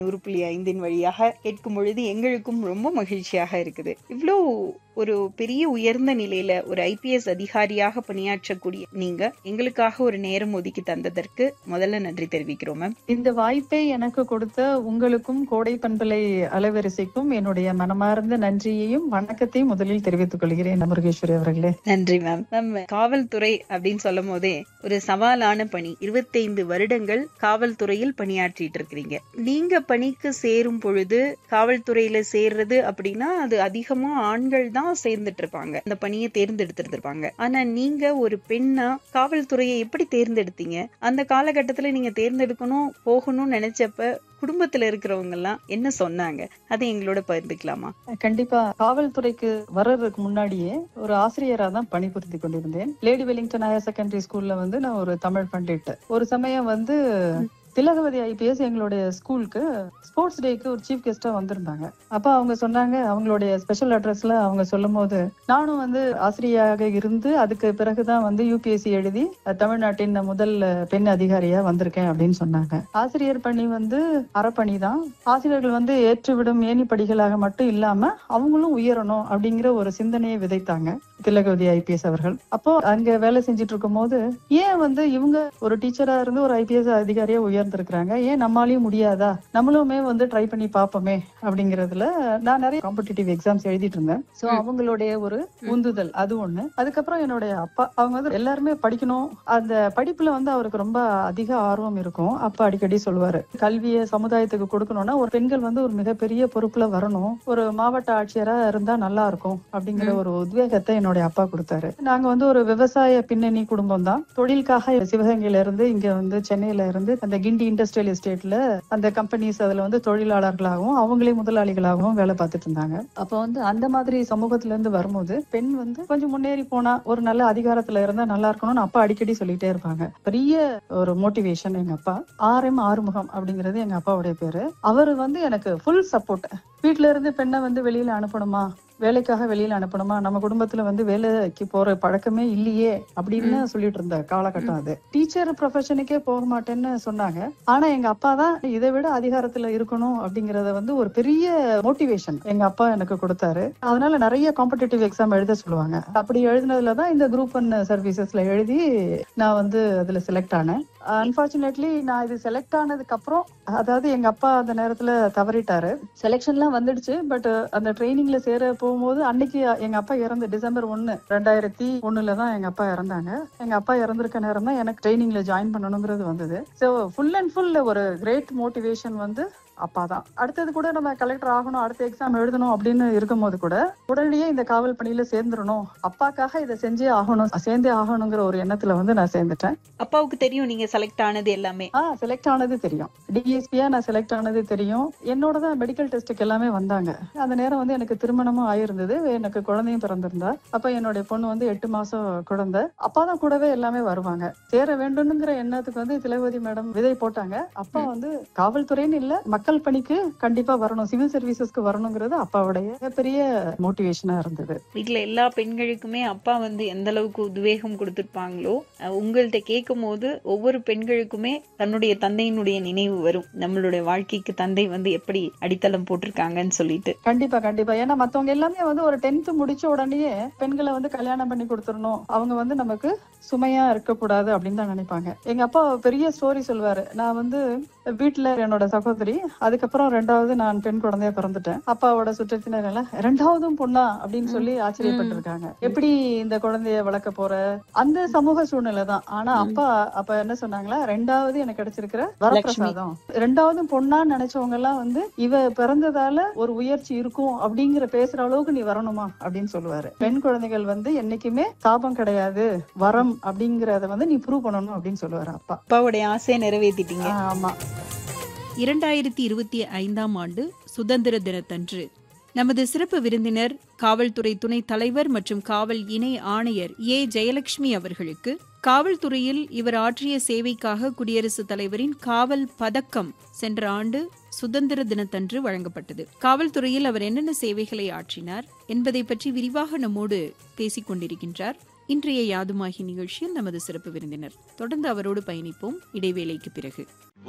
நூறு புள்ளி ஐந்தின் வழியாக கேட்கும் பொழுது எங்களுக்கும் ரொம்ப மகிழ்ச்சியாக இருக்குது இவ்வளோ ஒரு பெரிய உயர்ந்த நிலையில ஒரு ஐபிஎஸ் அதிகாரியாக பணியாற்றக்கூடிய நீங்க எங்களுக்காக ஒரு நேரம் ஒதுக்கி தந்ததற்கு முதல்ல நன்றி தெரிவிக்கிறோம் மேம் இந்த வாய்ப்பை எனக்கு கொடுத்த உங்களுக்கும் கோடை பண்பலை அலைவரிசைக்கும் என்னுடைய மனமார்ந்த நன்றியையும் வணக்கத்தையும் முதலில் தெரிவித்துக் கொள்கிறேன் முருகேஸ்வரி அவர்களே நன்றி மேம் மேம் காவல்துறை அப்படின்னு சொல்லும் போதே ஒரு சவாலான பணி இருபத்தைந்து வருடங்கள் காவல்துறையில் பணியாற்றிட்டு இருக்கிறீங்க நீங்க பணிக்கு சேரும் பொழுது காவல்துறையில சேர்றது அப்படின்னா அது அதிகமா ஆண்கள் தான் சேர்ந்துட்டு இருப்பாங்க அந்த பணியை தேர்ந்தெடுத்துட்டு இருப்பாங்க ஆனா நீங்க ஒரு பெண்ணா காவல்துறையை எப்படி தேர்ந்தெடுத்தீங்க அந்த காலகட்டத்துல நீங்க தேர்ந்தெடுக்கணும் போகணும்னு நினைச்சப்ப குடும்பத்துல இருக்கிறவங்க எல்லாம் என்ன சொன்னாங்க அதை எங்களோட பகிர்ந்துக்கலாமா கண்டிப்பா காவல்துறைக்கு வர்றதுக்கு முன்னாடியே ஒரு ஆசிரியரா தான் பணிபுரிந்து கொண்டிருந்தேன் லேடி வெலிங்டன் ஹையர் செகண்டரி ஸ்கூல்ல வந்து நான் ஒரு தமிழ் பண்டிட் ஒரு சமயம் வந்து திலகவதி ஐபிஎஸ் எங்களுடைய ஸ்கூலுக்கு ஸ்போர்ட்ஸ் டேக்கு ஒரு சீஃப் கெஸ்டா வந்திருந்தாங்க அப்ப அவங்க சொன்னாங்க அவங்களுடைய ஸ்பெஷல் அட்ரஸ்ல அவங்க சொல்லும் போது நானும் வந்து ஆசிரியராக இருந்து அதுக்கு பிறகுதான் வந்து யூபிஎஸ்சி எழுதி அஹ், தமிழ்நாட்டின் முதல் அஹ், பெண் அதிகாரியா வந்திருக்கேன் அப்படின்னு சொன்னாங்க ஆசிரியர் பணி வந்து அறப்பணி தான் ஆசிரியர்கள் வந்து ஏற்றுவிடும் ஏணி படிகளாக மட்டும் இல்லாம அவங்களும் உயரணும் அப்படிங்கிற ஒரு சிந்தனையை விதைத்தாங்க திலகவதி ஐபிஎஸ் அவர்கள் அப்போ அங்க வேலை செஞ்சுட்டு இருக்கும் போது ஏன் வந்து இவங்க ஒரு டீச்சரா இருந்து ஒரு ஐபிஎஸ் அதிகாரியா உயர்ந்திருக்கிறாங்க ஏன் நம்மளாலையும் முடியாதா நம்மளுமே வந்து ட்ரை பண்ணி பார்ப்போமே அப்படிங்கறதுல நான் நிறைய காம்படிட்டிவ் எக்ஸாம்ஸ் எழுதிட்டு இருந்தேன் சோ ம். அவங்களுடைய ஒரு உந்துதல் அது ஒண்ணு அதுக்கப்புறம் என்னுடைய அப்பா அவங்க வந்து எல்லாருமே படிக்கணும் அந்த படிப்புல வந்து அவருக்கு ரொம்ப அதிக ஆர்வம் இருக்கும் அப்பா அடிக்கடி சொல்லுவாரு கல்வியை சமுதாயத்துக்கு கொடுக்கணும்னா ஒரு பெண்கள் வந்து ஒரு மிகப்பெரிய பொறுப்புல வரணும் ஒரு மாவட்ட ஆட்சியரா இருந்தா நல்லா இருக்கும் அப்படிங்கிற ம். ஒரு உத்வேகத்தை என்னுடைய அப்பா கொடுத்தாரு நாங்க வந்து ஒரு விவசாய பின்னணி குடும்பம் தான் தொழிலுக்காக சிவகங்கையில இருந்து இங்க வந்து சென்னையில இருந்து அந்த கிண்டி இண்டஸ்ட்ரியல் எஸ்டேட்ல அந்த கம்பெனிஸ் அதுல வந்து தொழிலாளர்களாகவும் அவங்களே முதலாளிகளாகவும் வேலை பார்த்துட்டு இருந்தாங்க அப்ப வந்து அந்த மாதிரி சமூகத்துல இருந்து வரும்போது பெண் வந்து கொஞ்சம் முன்னேறி போனா ஒரு நல்ல அதிகாரத்துல இருந்தா நல்லா இருக்கணும்னு அப்பா அடிக்கடி சொல்லிட்டே இருப்பாங்க பெரிய ஒரு மோட்டிவேஷன் எங்க அப்பா ஆர் எம் ஆறுமுகம் அப்படிங்கிறது எங்க அப்பாவுடைய பேரு அவரு வந்து எனக்கு ஃபுல் சப்போர்ட் வீட்ல இருந்து பெண்ணை வந்து வெளியில அனுப்பணுமா வேலைக்காக வெளியில அனுப்பணுமா நம்ம குடும்பத்துல வந்து வேலைக்கு போற பழக்கமே இல்லையே அப்படின்னு சொல்லிட்டு இருந்த காலகட்டம் அது டீச்சர் ப்ரொஃபஷனுக்கே போக மாட்டேன்னு சொன்னாங்க ஆனா எங்க அப்பா தான் இதை விட அதிகாரத்துல இருக்கணும் அப்படிங்கறத வந்து ஒரு பெரிய மோட்டிவேஷன் எங்க அப்பா எனக்கு கொடுத்தாரு அதனால நிறைய காம்படிட்டிவ் எக்ஸாம் எழுத சொல்லுவாங்க அப்படி எழுதினதுல தான் இந்த குரூப் ஒன் சர்வீசஸ்ல எழுதி நான் வந்து அதுல செலக்ட் ஆனேன் அன்பார்ச்சுனேட்லி நான் இது செலக்ட் ஆனதுக்கு அப்புறம் அதாவது எங்க அப்பா அந்த நேரத்துல தவறிட்டாரு செலெக்ஷன்லாம் வந்துடுச்சு பட் அந்த ட்ரைனிங்ல சேர போகும்போது அன்னைக்கு எங்க அப்பா இறந்து டிசம்பர் ஒன்னு ரெண்டாயிரத்தி ஒண்ணுல தான் எங்க அப்பா இறந்தாங்க எங்க அப்பா இறந்திருக்க நேரம் தான் எனக்கு ட்ரைனிங்ல ஜாயின் பண்ணணுங்கிறது வந்தது ஸோ ஃபுல் அண்ட் ஃபுல் ஒரு கிரேட் மோட்டிவேஷன் வந்து அப்பா தான் அடுத்தது கூட நம்ம கலெக்டர் ஆகணும் அடுத்த எக்ஸாம் எழுதணும் அப்படின்னு இருக்கும்போது கூட உடனடியே இந்த காவல் பணியில சேர்ந்துடணும் அப்பாக்காக இதை செஞ்சே ஆகணும் சேர்ந்தே ஆகணுங்கிற ஒரு எண்ணத்துல வந்து நான் சேர்ந்துட்டேன் அப்பாவுக்கு தெரியும் நீங்க செலக்ட் ஆனது எல்லாமே ஆ செலக்ட் ஆனது தெரியும் டிஎஸ்பியா நான் செலக்ட் ஆனது தெரியும் என்னோட தான் மெடிக்கல் டெஸ்ட்டுக்கு எல்லாமே வந்தாங்க அந்த நேரம் வந்து எனக்கு திருமணமும் ஆயிருந்தது எனக்கு குழந்தையும் பிறந்திருந்தா அப்ப என்னுடைய பொண்ணு வந்து எட்டு மாசம் குழந்தை அப்பா தான் கூடவே எல்லாமே வருவாங்க சேர வேண்டும்ங்கிற எண்ணத்துக்கு வந்து திலகவதி மேடம் விதை போட்டாங்க அப்பா வந்து காவல்துறைன்னு இல்ல மக்கள் பணிக்கு கண்டிப்பா வரணும் சிவில் சர்வீசஸ்க்கு வரணுங்கிறது அப்பாவுடைய மிகப்பெரிய மோட்டிவேஷனா இருந்தது வீட்ல எல்லா பெண்களுக்குமே அப்பா வந்து எந்த அளவுக்கு உத்வேகம் கொடுத்திருப்பாங்களோ அஹ் உங்கள்ட்ட கேட்கும் போது ஒவ்வொரு பெண்களுக்குமே தன்னுடைய தந்தையினுடைய நினைவு வரும் நம்மளுடைய வாழ்க்கைக்கு தந்தை வந்து எப்படி அடித்தளம் போட்டிருக்காங்கன்னு சொல்லிட்டு கண்டிப்பா கண்டிப்பா ஏன்னா மத்தவங்க எல்லாமே வந்து ஒரு டென்த் முடிச்ச உடனேயே பெண்களை வந்து கல்யாணம் பண்ணி கொடுத்துடணும் அவங்க வந்து நமக்கு சுமையா இருக்கக்கூடாது அப்படின்னு தான் நினைப்பாங்க எங்க அப்பா பெரிய ஸ்டோரி சொல்லுவாரு நான் வந்து வீட்டுல என்னோட சகோதரி அதுக்கப்புறம் ரெண்டாவது நான் பெண் குழந்தைய பிறந்துட்டேன் அப்பாவோட சுற்றத்தினர் எல்லாம் ரெண்டாவதும் பொண்ணா அப்படின்னு சொல்லி ஆச்சரியப்பட்டிருக்காங்க எப்படி இந்த குழந்தைய வளர்க்க போற அந்த சமூக சூழ்நிலை தான் ஆனா ம். அப்பா அப்ப என்ன சொன்னாங்களா ரெண்டாவது எனக்கு கிடைச்சிருக்கிற வரப்பிரசாதம் ரெண்டாவதும் பொண்ணான்னு நினைச்சவங்க எல்லாம் வந்து இவ பிறந்ததால ஒரு உயர்ச்சி இருக்கும் அப்படிங்கிற பேசுற அளவுக்கு நீ வரணுமா அப்படின்னு சொல்லுவாரு பெண் குழந்தைகள் வந்து என்னைக்குமே சாபம் கிடையாது வரம் அப்படிங்கறத வந்து நீ ப்ரூவ் பண்ணணும் அப்படின்னு சொல்லுவாரு அப்பா அப்பாவுடைய ஆசையை நிறைவேத்திட்டீங்க ஆ, ஆமா இரண்டாயிரத்தி இருபத்தி ஐந்தாம் ஆண்டு சுதந்திர தினத்தன்று நமது சிறப்பு விருந்தினர் காவல்துறை துணைத் தலைவர் மற்றும் காவல் இணை ஆணையர் ஏ ஜெயலட்சுமி அவர்களுக்கு காவல்துறையில் இவர் ஆற்றிய சேவைக்காக குடியரசுத் தலைவரின் காவல் பதக்கம் சென்ற ஆண்டு சுதந்திர தினத்தன்று வழங்கப்பட்டது காவல்துறையில் அவர் என்னென்ன சேவைகளை ஆற்றினார் என்பதை பற்றி விரிவாக நம்மோடு பேசிக் கொண்டிருக்கின்றார் இன்றைய யாதுமாகி நிகழ்ச்சியில் நமது சிறப்பு விருந்தினர் தொடர்ந்து அவரோடு பயணிப்போம் இடைவேளைக்கு பிறகு